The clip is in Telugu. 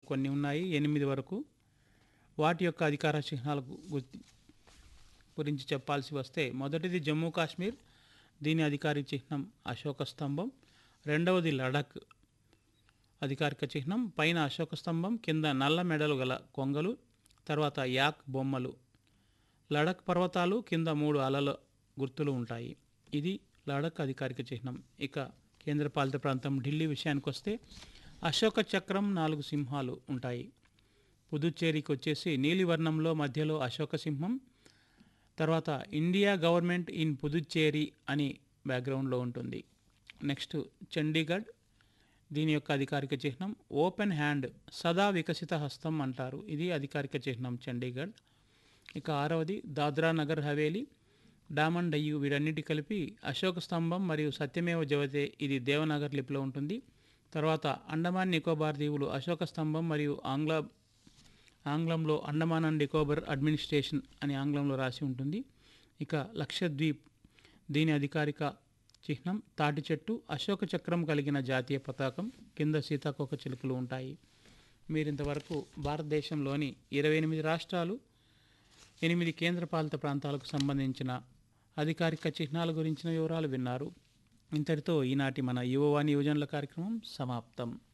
కొన్ని ఉన్నాయి ఎనిమిది వరకు వాటి యొక్క అధికార చిహ్నాల గు- గుర్తి గురించి చెప్పాల్సి వస్తే మొదటిది జమ్మూ కాశ్మీర్ దీని అధికారిక చిహ్నం అశోక స్తంభం రెండవది లడఖ్ అధికారిక చిహ్నం పైన అశోక స్తంభం కింద నల్ల మెడలు గల కొంగలు తర్వాత యాక్ బొమ్మలు లడఖ్ పర్వతాలు కింద మూడు అలల గుర్తులు ఉంటాయి ఇది లడఖ్ అధికారిక చిహ్నం ఇక కేంద్రపాలిత ప్రాంతం ఢిల్లీ విషయానికి వస్తే అశోక చక్రం నాలుగు సింహాలు ఉంటాయి పుదుచ్చేరికి వచ్చేసి నీలివర్ణంలో మధ్యలో అశోక సింహం తర్వాత ఇండియా గవర్నమెంట్ ఇన్ పుదుచ్చేరి అని బ్యాక్గ్రౌండ్లో ఉంటుంది నెక్స్ట్ చండీగఢ్ దీని యొక్క అధికారిక చిహ్నం ఓపెన్ హ్యాండ్ సదా వికసిత హస్తం అంటారు ఇది అధికారిక చిహ్నం చండీగఢ్ ఇక ఆరవది దాద్రా నగర్ హవేలీ డామన్ డయ్యు వీటన్నిటి కలిపి అశోక స్తంభం మరియు సత్యమేవ జవతే ఇది దేవనగర్ లిపిలో ఉంటుంది తర్వాత అండమాన్ నికోబార్ దీవులు అశోక స్తంభం మరియు ఆంగ్ల ఆంగ్లంలో అండమాన్ అండ్ నికోబార్ అడ్మినిస్ట్రేషన్ అని ఆంగ్లంలో రాసి ఉంటుంది ఇక లక్షద్వీప్ దీని అధికారిక చిహ్నం తాటి చెట్టు అశోక చక్రం కలిగిన జాతీయ పతాకం కింద సీతాకోక చిలుకలు ఉంటాయి మీరు ఇంతవరకు భారతదేశంలోని ఇరవై ఎనిమిది రాష్ట్రాలు ఎనిమిది కేంద్రపాలిత ప్రాంతాలకు సంబంధించిన అధికారిక చిహ్నాల గురించిన వివరాలు విన్నారు ఇంతటితో ఈనాటి మన యువవాణి యువజనుల కార్యక్రమం సమాప్తం